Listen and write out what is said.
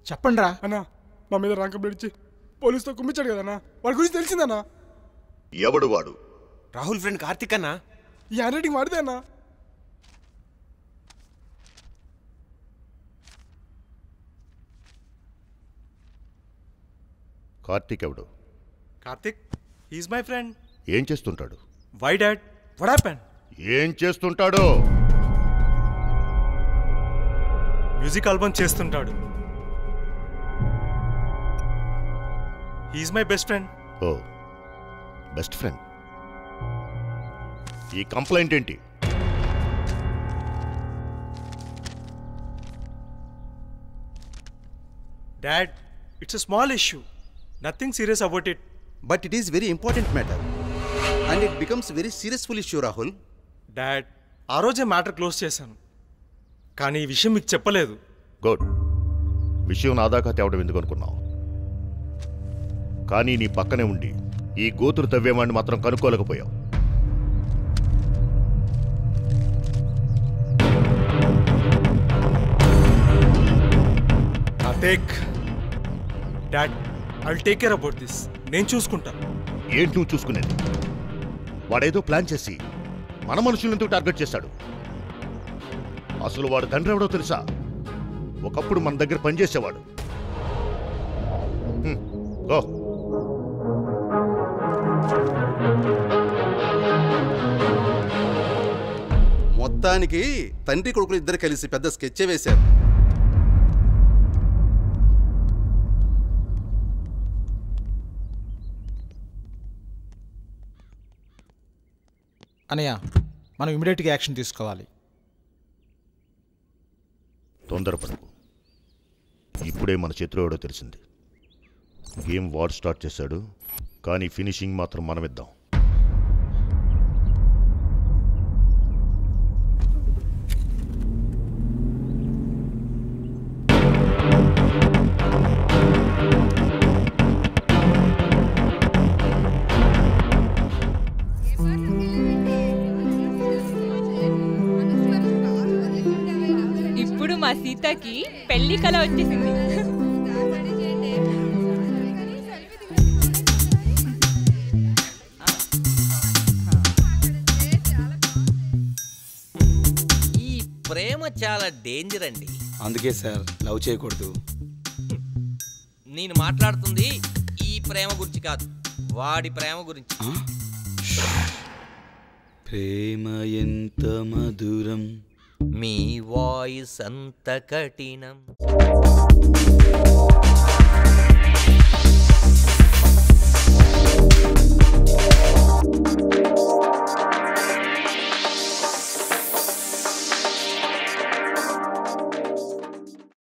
చెప్పండి రా అన్నా మా మీద ర్యాంక్ కంప్లీట్ ఇచ్చి పోలీసుతో కుమ్మించాడు కదన్నా వాడి గురించి తెలిసిందన్నా ఎవడు వాడు రాహుల్ ఫ్రెండ్ కార్తిక్ అన్నా ఈ హ్యాండ్ రైటింగ్ వాడితే అన్నా కార్తీక్ ఎవడు కార్తిక్ హీస్ మై ఫ్రెండ్ ఏం చేస్తుంటాడు వై డాడ్ వాట్ హ్యాపెన్ ఏం చేస్తుంటాడు మ్యూజిక్ ఆల్బమ్ చేస్తుంటాడు he's my best friend oh best friend ఈ కంప్లైంట్ ఏంటి dad it's a small issue nothing serious about it But it is very important matter. And it becomes very seriousful issue, Rahul. Dad ఆ రోజే matter close చేశాను కానీ ఈ విషయం మీకు చెప్పలేదు గుడ్ విషయం నా దాకా తేవడం ఎందుకు అనుకున్నావు కానీ నీ పక్కనే ఉండి ఈ గోతులు తవ్వేవాడిని మాత్రం కనుక్కోలేకపోయావు Karthik dad I take care about this నేను చూసుకుంటా ఏంటి నువ్వు చూసుకునేది వాడేదో ప్లాన్ చేసి మన మనుషులంతా టార్గెట్ చేశాడు అసలు వాడు తండ్రి ఎవడో తెలుసా ఒకప్పుడు మన దగ్గర పనిచేసేవాడు హ్మ్, గో మొత్తానికి తండ్రి కొడుకులు ఇద్దరు కలిసి పెద్ద స్కెచ్ వేశారు అనయ్య మనం ఇమీడియట్గా యాక్షన్ తీసుకోవాలి తొందరపడకు ఇప్పుడే మన చేతిలో ఎవడో తెలిసింది గేమ్ వాడు స్టార్ట్ చేశాడు కానీ ఫినిషింగ్ మాత్రం మనమిద్దాం ఇప్పుడు మా సీతకి పెళ్లి కళ వచ్చేసింది ఈ ప్రేమ చాలా డేంజర్ అండి అందుకే సార్ లవ్ చేయకూడదు నేను మాట్లాడుతుంది ఈ ప్రేమ గురించి కాదు వాడి ప్రేమ గురించి ప్రేమ ఎంత మధురం మీ వాయిస్ అంత కఠినం